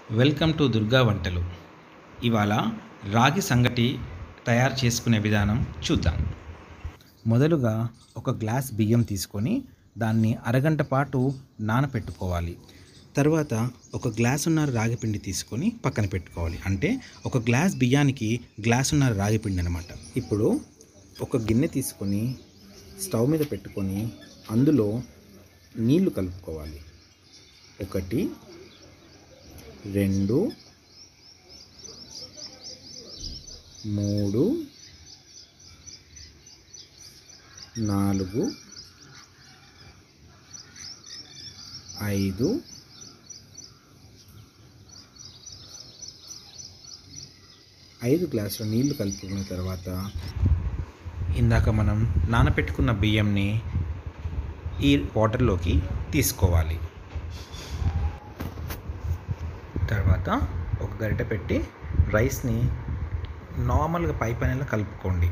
welcome to Durga వంటలు ఇవాళ రాగి సంగటి తయారు చేసుకునే విధానం చూద్దాం మొదలుగా ఒక గ్లాస్ బియ్యం తీసుకొని దాన్ని అరగంట పాటు నానపెట్టుకోవాలి తర్వాత ఒక గ్లాసున్నర రాగిపిండి తీసుకొని పక్కన పెట్టుకోవాలి అంటే ఒక గ్లాస్ బియ్యానికి గ్లాసున్నర రాగిపిండి అనమాట ఇప్పుడు ఒక గిన్నె తీసుకొని స్టవ్ మీద పెట్టుకొని అందులో నీళ్లు కలుపుకోవాలి ఒకటి రెండు మూడు నాలుగు ఐదు ఐదు గ్లాసుల నీళ్లు కలుపుకున్న తర్వాత ఇందాక మనం నానపెట్టుకున్న బియ్యంని ఈ వాటర్లోకి తీసుకోవాలి తర్వాత ఒక గరిటె పెట్టి రైస్ని నార్మల్గా పై పైన కలుపుకోండి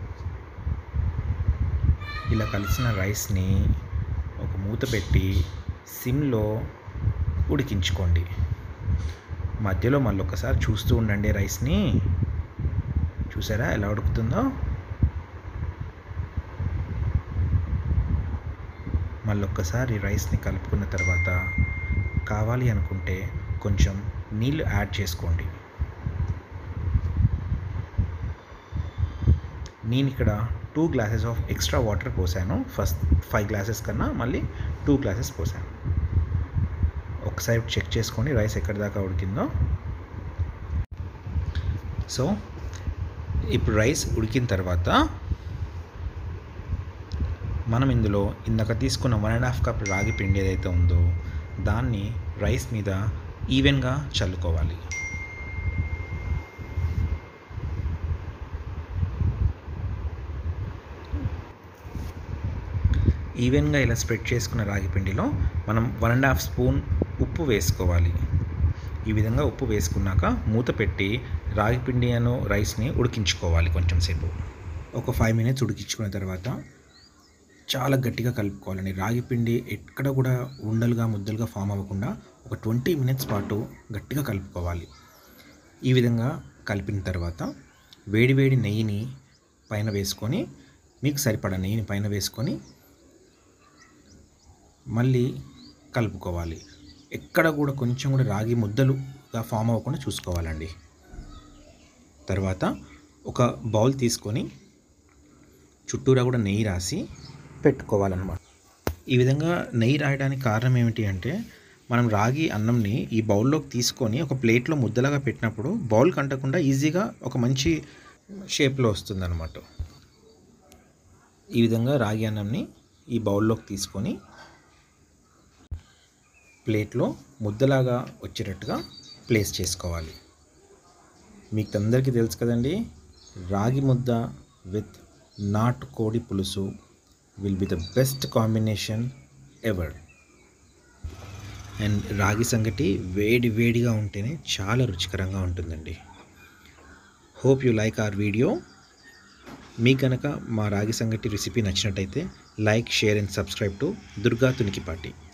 ఇలా కలిసిన రైస్ని ఒక మూత పెట్టి సిమ్లో ఉడికించుకోండి మధ్యలో మళ్ళీ ఒకసారి చూస్తూ ఉండండి రైస్ని చూసారా ఎలా ఉడుకుతుందో మళ్ళీ ఒక్కసారి రైస్ని కలుపుకున్న తర్వాత కావాలి అనుకుంటే కొంచెం నీళ్ళు యాడ్ చేసుకోండి నేను ఇక్కడ two glasses of extra water పోసాను ఫస్ట్ ఫైవ్ గ్లాసెస్ కన్నా మళ్ళీ టూ గ్లాసెస్ పోసాను ఒకసారి చెక్ చేసుకోండి రైస్ ఎక్కడి దాకా ఉడికిందో సో ఇప్పుడు రైస్ ఉడికిన తర్వాత మనం ఇందులో ఇందాక తీసుకున్న వన్ అండ్ హాఫ్ కప్ రాగి పిండి ఏదైతే ఉందో దాన్ని రైస్ మీద ఈవెన్గా చల్లుకోవాలి ఈవెన్గా ఇలా స్ప్రెడ్ చేసుకున్న రాగి పిండిలో మనం వన్ అండ్ హాఫ్ స్పూన్ ఉప్పు వేసుకోవాలి ఈ విధంగా ఉప్పు వేసుకున్నాక మూత పెట్టి రాగి పిండి అను రైస్ని ఉడికించుకోవాలి కొంచెం సేపు ఒక ఫైవ్ మినిట్స్ ఉడికించుకున్న తర్వాత చాలా గట్టిగా కలుపుకోవాలండి రాగి పిండి ఎక్కడ కూడా ఉండలుగా ముద్దలుగా ఫామ్ అవ్వకుండా ఒక ట్వంటీ మినిట్స్ పాటు గట్టిగా కలుపుకోవాలి ఈ విధంగా కలిపిన తర్వాత వేడి వేడి నెయ్యిని పైన వేసుకొని మీకు సరిపడా నెయ్యిని పైన వేసుకొని మళ్ళీ కలుపుకోవాలి ఎక్కడ కూడా కొంచెం కూడా రాగి ముద్దలుగా ఫామ్ అవ్వకుండా చూసుకోవాలండి తర్వాత ఒక బౌల్ తీసుకొని చుట్టూరా కూడా నెయ్యి రాసి పెట్టుకోవాలన్నమాట ఈ విధంగా నెయ్యి రాయడానికి కారణం ఏమిటి అంటే మనం రాగి అన్నంని ఈ బౌల్లోకి తీసుకొని ఒక ప్లేట్లో ముద్దలాగా పెట్టినప్పుడు బౌల్ కంటకుండా ఈజీగా ఒక మంచి షేప్లో వస్తుందన్నమాట ఈ విధంగా రాగి అన్నంని ఈ బౌల్లోకి తీసుకొని ప్లేట్లో ముద్దలాగా వచ్చేటట్టుగా ప్లేస్ చేసుకోవాలి మీకు అందరికీ తెలుసు కదండి రాగి ముద్ద with natu kodi pulusu will be the best combination ever and ragi sangati వేడి వేడిగా ఉంటేనే చాలా రుచికరంగా ఉంటుందండి hope you like our video మీకు కనుక మా రాగి సంగటి రెసిపీ నచ్చినట్టయితే like share and subscribe to Durga తునికిపాటి